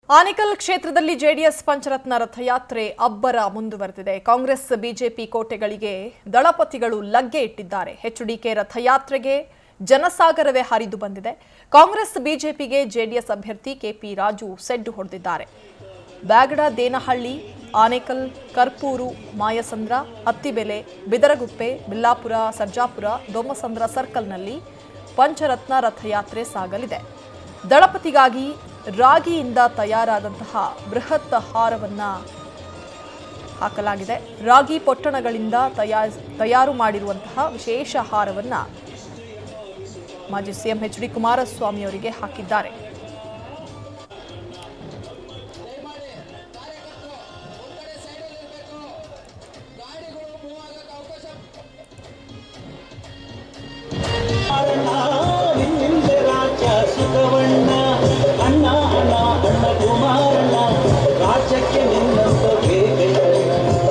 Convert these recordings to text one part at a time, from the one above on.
ಆನೇಕಲ್ ಕ್ಷೇತ್ರದಲ್ಲಿ ಜೆಡಿಎಸ್ ಪಂಚರತ್ನ ರಥಯಾತ್ರೆ ಅಬ್ಬರ ಮುಂದುವರೆದಿದೆ ಕಾಂಗ್ರೆಸ್ ಬಿಜೆಪಿ ಕೋಟೆಗಳಿಗೆ ದಳಪತಿಗಳು ಲಗ್ಗೆ ಇಟ್ಟಿದ್ದಾರೆ ಎಚ್ಡಿಕೆ ರಥಯಾತ್ರೆಗೆ ಜನಸಾಗರವೇ ಹರಿದು ಬಂದಿದೆ ಕಾಂಗ್ರೆಸ್ ಬಿಜೆಪಿಗೆ ಜೆಡಿಎಸ್ ಅಭ್ಯರ್ಥಿ ಕೆಪಿ ರಾಜು ಸೆಡ್ಡು ಹೊಡೆದಿದ್ದಾರೆ ಬ್ಯಾಗಡ ದೇನಹಳ್ಳಿ ಆನೇಕಲ್ ಕರ್ಪೂರು ಮಾಯಸಂದ್ರ ಹತ್ತಿಬೆಲೆ ಬಿದರಗುಪ್ಪೆ ಬಿಲ್ಲಾಪುರ ಸರ್ಜಾಪುರ ದೊಮ್ಮಸಂದ್ರ ಸರ್ಕಲ್ನಲ್ಲಿ ಪಂಚರತ್ನ ರಥಯಾತ್ರೆ ಸಾಗಲಿದೆ ದಳಪತಿಗಾಗಿ ರಾಗಿಯಿಂದ ತಯಾರಾದಂತಹ ಬೃಹತ್ ಹಾರವನ್ನ ಹಾಕಲಾಗಿದೆ ರಾಗಿ ಪೊಟ್ಟಣಗಳಿಂದ ತಯಾ ತಯಾರು ಮಾಡಿರುವಂತಹ ವಿಶೇಷ ಹಾರವನ್ನ ಮಾಜಿ ಸಿಎಂ ಎಚ್ ಡಿ ಕುಮಾರಸ್ವಾಮಿ ಅವರಿಗೆ ಹಾಕಿದ್ದಾರೆ ನಿನ್ನಿಂದ ರಾಜ್ಯ ಸುಖವಣ್ಣ ಅಣ್ಣ ಅಣ್ಣ ಅಣ್ಣ ಕುಮಾರಣ್ಣ ರಾಜ್ಯಕ್ಕೆ ನಿನ್ನಂತ ಬೇಕಣ್ಣ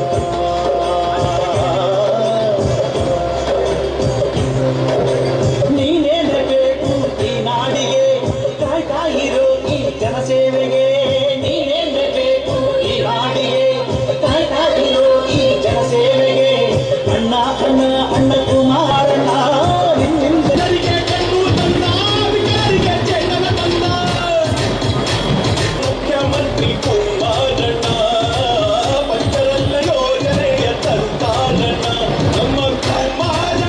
ನೀನೇನೆ ಬೇಕು ಈ ನಾಡಿಗೆ ಕಾಯ್ತಾ ಇರೋ ಈ ಜನಸೇವೆಗೆ ನೀನೇನೆ ಬೇಕು ಈ ನಾಡಿಗೆ ಕಾಯ್ತಾ ಇರೋ ಈ ಜನಸೇವೆಗೆ ಅಣ್ಣ ಅಣ್ಣ ಅಣ್ಣ ಕುಮಾರಣ್ಣ ನಿನ್ನಿಂದ ಜನರಿಗೆ ಕಣ್ಣು ತಂದ ವಿಚಾರಿಗೆ ಚೈತನ್ಯ ತಂದ ಮುಖ್ಯಮಂತ್ರಿ ಕುಮಾರಣ್ಣ ಪಂಚರತ್ನ ಯೋಜನೆಯ ತಂತಾನಣ್ಣ ನಮ್ಮ ಕುಮಾರಣ್ಣ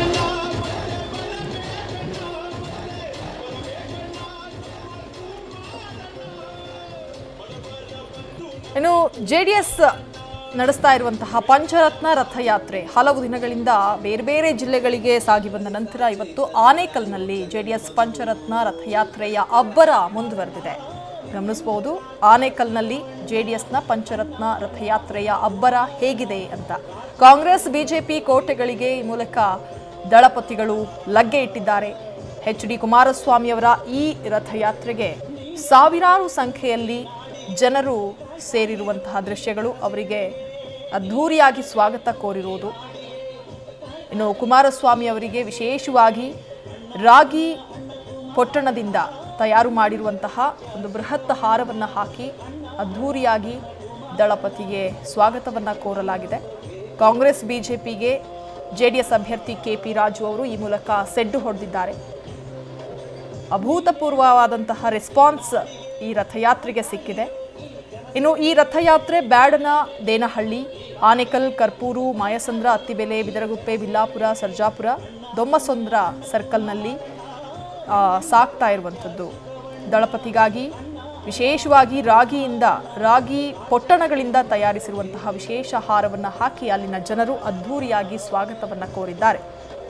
ಇನ್ನು ಜೆಡಿಎಸ್ ನಡೆಸ್ತಾ ಇರುವಂತಹ ಪಂಚರತ್ನ ರಥಯಾತ್ರೆ ಹಲವು ದಿನಗಳಿಂದ ಬೇರೆ ಬೇರೆ ಜಿಲ್ಲೆಗಳಿಗೆ ಸಾಗಿ ಬಂದ ನಂತರ ಇವತ್ತು ಆನೇಕಲ್ನಲ್ಲಿ ಜೆಡಿಎಸ್ ಪಂಚರತ್ನ ರಥಯಾತ್ರೆಯ ಅಬ್ಬರ ಮುಂದುವರೆದಿದೆ ಗಮನಿಸಬಹುದು ಆನೇಕಲ್ನಲ್ಲಿ ಜೆಡಿಎಸ್ನ ಪಂಚರತ್ನ ರಥಯಾತ್ರೆಯ ಅಬ್ಬರ ಹೇಗಿದೆ ಅಂತ ಕಾಂಗ್ರೆಸ್ ಬಿಜೆಪಿ ಕೋಟೆಗಳಿಗೆ ಈ ಮೂಲಕ ದಳಪತಿಗಳು ಲಗ್ಗೆ ಇಟ್ಟಿದ್ದಾರೆ ಎಚ್ ಡಿ ಕುಮಾರಸ್ವಾಮಿ ಅವರ ಈ ರಥಯಾತ್ರೆಗೆ ಸಾವಿರಾರು ಸಂಖ್ಯೆಯಲ್ಲಿ ಜನರು ಸೇರಿರುವಂತಹ ದೃಶ್ಯಗಳು ಅವರಿಗೆ ಅದ್ಧೂರಿಯಾಗಿ ಸ್ವಾಗತ ಕೋರಿರುವುದು ಇನ್ನು ಕುಮಾರಸ್ವಾಮಿ ಅವರಿಗೆ ವಿಶೇಷವಾಗಿ ರಾಗಿ ಪೊಟ್ಟಣದಿಂದ ತಯಾರು ಮಾಡಿರುವಂತಹ ಒಂದು ಬೃಹತ್ ಹಾರವನ್ನು ಹಾಕಿ ಅದ್ಧೂರಿಯಾಗಿ ದಳಪತಿಗೆ ಸ್ವಾಗತವನ್ನು ಕೋರಲಾಗಿದೆ ಕಾಂಗ್ರೆಸ್ ಬಿಜೆಪಿಗೆ ಜೆಡಿಎಸ್ ಅಭ್ಯರ್ಥಿ ಕೆಪಿ ರಾಜು ಅವರು ಈ ಮೂಲಕ ಸೆಡ್ಡು ಹೊಡೆದಿದ್ದಾರೆ ಅಭೂತಪೂರ್ವವಾದಂತಹ ರೆಸ್ಪಾನ್ಸ್ ಈ ರಥಯಾತ್ರೆಗೆ ಸಿಕ್ಕಿದೆ ಇನ್ನು ಈ ರಥಯಾತ್ರೆ ಬ್ಯಾಡನ ದೇನಹಳ್ಳಿ ಆನೇಕಲ್ ಕರ್ಪೂರು ಮಾಯಸಂದ್ರ ಅತ್ತಿಬೆಲೆ ಬಿದರಗುಪ್ಪೆ ಬಿಲ್ಲಾಪುರ ಸರ್ಜಾಪುರ ದೊಮ್ಮಸಂದ್ರ ಸರ್ಕಲ್ನಲ್ಲಿ ಆ, ಸಾಕ್ತಾ ಇರುವಂಥದ್ದು ದಳಪತಿಗಾಗಿ ವಿಶೇಷವಾಗಿ ರಾಗಿಯಿಂದ ರಾಗಿ ಪೊಟ್ಟಣಗಳಿಂದ ತಯಾರಿಸಿರುವಂತಹ ವಿಶೇಷ ಹಾರವನ್ನು ಹಾಕಿ ಅಲ್ಲಿನ ಜನರು ಅದ್ಧೂರಿಯಾಗಿ ಸ್ವಾಗತವನ್ನು ಕೋರಿದ್ದಾರೆ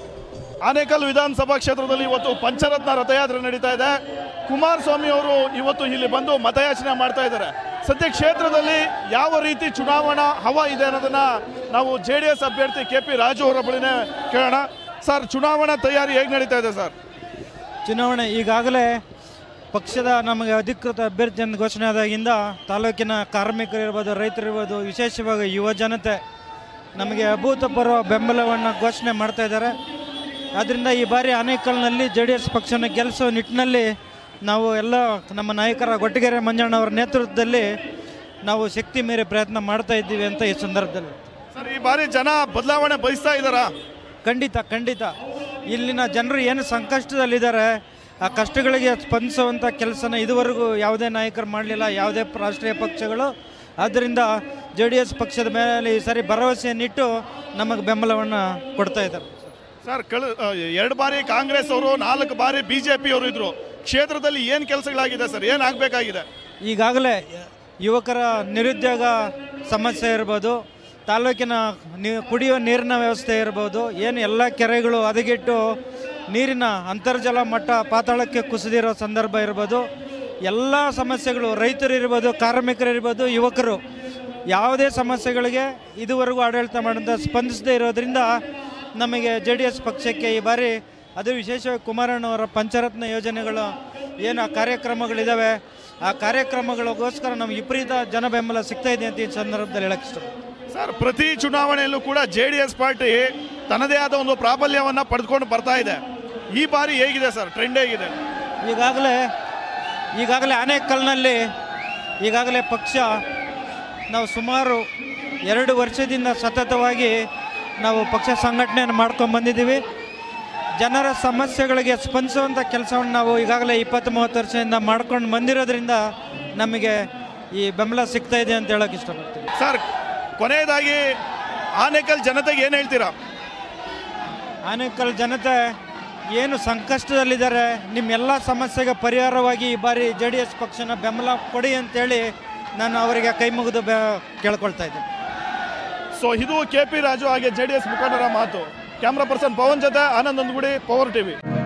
ಆನೇಕಲ್ ವಿಧಾನಸಭಾ ಕ್ಷೇತ್ರದಲ್ಲಿ ಇವತ್ತು ಪಂಚರತ್ನ ರಥಯಾತ್ರೆ ನಡೀತಾ ಇದೆ ಕುಮಾರಸ್ವಾಮಿ ಅವರು ಇವತ್ತು ಇಲ್ಲಿ ಬಂದು ಮತಯಾಚನೆ ಮಾಡ್ತಾ ಇದ್ದಾರೆ ಸದ್ಯ ಕ್ಷೇತ್ರದಲ್ಲಿ ಯಾವ ರೀತಿ ಚುನಾವಣಾ ಹವಾ ಇದೆ ಅನ್ನೋದನ್ನ ನಾವು ಜೆ ಡಿ ಎಸ್ ಅಭ್ಯರ್ಥಿ ಕೆ ಪಿ ರಾಜು ಅವರ ಬಳಿನೇ ಕೇಳೋಣ ಸರ್ ಚುನಾವಣಾ ತಯಾರಿ ಹೇಗೆ ನಡೀತಾ ಇದೆ ಸರ್ ಚುನಾವಣೆ ಈಗಾಗಲೇ ಪಕ್ಷದ ನಮಗೆ ಅಧಿಕೃತ ಅಭ್ಯರ್ಥಿಯನ್ನು ಘೋಷಣೆ ಆದಾಗಿಂದ ತಾಲೂಕಿನ ಕಾರ್ಮಿಕರಿರ್ಬೋದು ರೈತರಿರ್ಬೋದು ವಿಶೇಷವಾಗಿ ಯುವ ಜನತೆ ನಮಗೆ ಅಭೂತಪೂರ್ವ ಬೆಂಬಲವನ್ನು ಘೋಷಣೆ ಮಾಡ್ತಾ ಇದ್ದಾರೆ ಆದ್ದರಿಂದ ಈ ಬಾರಿ ಆನೇಕಲ್ನಲ್ಲಿ ಜೆ ಡಿ ಎಸ್ ಪಕ್ಷನ ಗೆಲ್ಲಿಸುವ ನಿಟ್ಟಿನಲ್ಲಿ ನಾವು ಎಲ್ಲ ನಮ್ಮ ನಾಯಕರ ಗೊಟ್ಟಿಗೆರೆ ಮಂಜಣ್ಣವರ ನೇತೃತ್ವದಲ್ಲಿ ನಾವು ಶಕ್ತಿ ಮೀರಿ ಪ್ರಯತ್ನ ಮಾಡ್ತಾ ಇದ್ದೀವಿ ಅಂತ ಈ ಸಂದರ್ಭದಲ್ಲಿ ಸರ್ ಈ ಬಾರಿ ಜನ ಬದಲಾವಣೆ ಬಯಸ್ತಾ ಇದ್ದಾರಾ ಖಂಡಿತ ಖಂಡಿತ ಇಲ್ಲಿನ ಜನರು ಏನು ಸಂಕಷ್ಟದಲ್ಲಿದ್ದಾರೆ ಆ ಕಷ್ಟಗಳಿಗೆ ಸ್ಪಂದಿಸುವಂಥ ಕೆಲಸನ ಇದುವರೆಗೂ ಯಾವುದೇ ನಾಯಕರು ಮಾಡಲಿಲ್ಲ ಯಾವುದೇ ಪ- ರಾಷ್ಟ್ರೀಯ ಪಕ್ಷಗಳು ಆದ್ದರಿಂದ ಜೆ ಡಿ ಎಸ್ ಪಕ್ಷದ ಮೇಲೆ ಈ ಸಾರಿ ಭರವಸೆಯನ್ನಿಟ್ಟು ನಮಗೆ ಬೆಂಬಲವನ್ನು ಕೊಡ್ತಾ ಇದ್ದಾರೆ ಸರ್ ಕಳ ಎರಡು ಬಾರಿ ಕಾಂಗ್ರೆಸ್ ಅವರು ನಾಲ್ಕು ಬಾರಿ ಬಿಜೆಪಿ ಅವರು ಇದ್ರು ಕ್ಷೇತ್ರದಲ್ಲಿ ಏನು ಕೆಲಸಗಳಾಗಿದೆ ಸರ್ ಏನು ಆಗಬೇಕಾಗಿದೆ ಈಗಾಗಲೇ ಯುವಕರ ನಿರುದ್ಯೋಗ ಸಮಸ್ಯೆ ಇರ್ಬೋದು ತಾಲೂಕಿನ ನೀ ಕುಡಿಯುವ ನೀರಿನ ವ್ಯವಸ್ಥೆ ಇರ್ಬೋದು ಏನು ಎಲ್ಲ ಕೆರೆಗಳು ಹದಗೆಟ್ಟು ನೀರಿನ ಅಂತರ್ಜಲ ಮಟ್ಟ ಪಾತಾಳಕ್ಕೆ ಕುಸಿದಿರೋ ಸಂದರ್ಭ ಇರ್ಬೋದು ಎಲ್ಲ ಸಮಸ್ಯೆಗಳು ರೈತರು ಇರ್ಬೋದು ಕಾರ್ಮಿಕರಿರ್ಬೋದು ಯುವಕರು ಯಾವುದೇ ಸಮಸ್ಯೆಗಳಿಗೆ ಇದುವರೆಗೂ ಆಡಳಿತ ಮಾಡಿದ ಸ್ಪಂದಿಸದೇ ಇರೋದ್ರಿಂದ ನಮಗೆ ಜೆ ಡಿ ಎಸ್ ಪಕ್ಷಕ್ಕೆ ಈ ಬಾರಿ ಅದು ವಿಶೇಷವಾಗಿ ಕುಮಾರಣ್ಣವರ ಪಂಚರತ್ನ ಯೋಜನೆಗಳು ಏನು ಆ ಕಾರ್ಯಕ್ರಮಗಳಿದ್ದಾವೆ ಆ ಕಾರ್ಯಕ್ರಮಗಳಿಗೋಸ್ಕರ ನಮ್ಗೆ ವಿಪರೀತ ಜನ ಬೆಂಬಲ ಸಿಗ್ತಾ ಇದೆ ಅಂತ ಈ ಸಂದರ್ಭದಲ್ಲಿ ಹೇಳಕ್ಕೆ ಇಷ್ಟ ಸರ್ ಪ್ರತಿ ಚುನಾವಣೆಯಲ್ಲೂ ಕೂಡ ಜೆ ಡಿ ಎಸ್ ಪಾರ್ಟಿ ತನ್ನದೇ ಆದ ಒಂದು ಪ್ರಾಬಲ್ಯವನ್ನು ಪಡೆದುಕೊಂಡು ಬರ್ತಾ ಇದೆ ಈ ಬಾರಿ ಹೇಗಿದೆ ಸರ್ ಟ್ರೆಂಡ್ ಹೇಗಿದೆ ಈಗಾಗಲೇ ಈಗಾಗಲೇ ಆನೇಕಲ್ನಲ್ಲಿ ಈಗಾಗಲೇ ಪಕ್ಷ ನಾವು ಸುಮಾರು ಎರಡು ವರ್ಷದಿಂದ ಸತತವಾಗಿ ನಾವು ಪಕ್ಷ ಸಂಘಟನೆಯನ್ನು ಮಾಡ್ಕೊಂಡು ಬಂದಿದ್ದೀವಿ ಜನರ ಸಮಸ್ಯೆಗಳಿಗೆ ಸ್ಪಂದಿಸುವಂಥ ಕೆಲಸವನ್ನು ನಾವು ಈಗಾಗಲೇ ಇಪ್ಪತ್ತು ಮೂವತ್ತು ವರ್ಷದಿಂದ ಮಾಡ್ಕೊಂಡು ಬಂದಿರೋದ್ರಿಂದ ನಮಗೆ ಈ ಬೆಂಬಲ ಸಿಗ್ತಾ ಇದೆ ಅಂತ ಹೇಳೋಕೆ ಇಷ್ಟಪಡ್ತೀನಿ ಸರ್ ಕೊನೆಯದಾಗಿ ಆನೇಕಲ್ ಜನತೆಗೆ ಏನು ಹೇಳ್ತೀರಾ ಆನೇಕಲ್ ಜನತೆ ಏನು ಸಂಕಷ್ಟದಲ್ಲಿದ್ದಾರೆ ನಿಮ್ಮೆಲ್ಲ ಸಮಸ್ಯೆಗೆ ಪರಿಹಾರವಾಗಿ ಈ ಬಾರಿ ಜೆ ಡಿ ಎಸ್ ಪಕ್ಷನ ಬೆಂಬಲ ಕೊಡಿ ಅಂತೇಳಿ ನಾನು ಅವರಿಗೆ ಕೈ ಮುಗಿದು ಬೆ ಕೇಳ್ಕೊಳ್ತಾ ಇದ್ದೀನಿ ಸೊ ಇದು ಕೆ ಪಿ ರಾಜು ಹಾಗೆ ಜೆ ಡಿ ಎಸ್ ಮುಖಂಡರ ಮಾತು ಕ್ಯಾಮ್ರಾ ಪರ್ಸನ್ ಪವನ್ ಜೊತೆ ಆನಂದ್ ಒಂದ್ಗುಡಿ ಪವರ್ ಟಿವಿ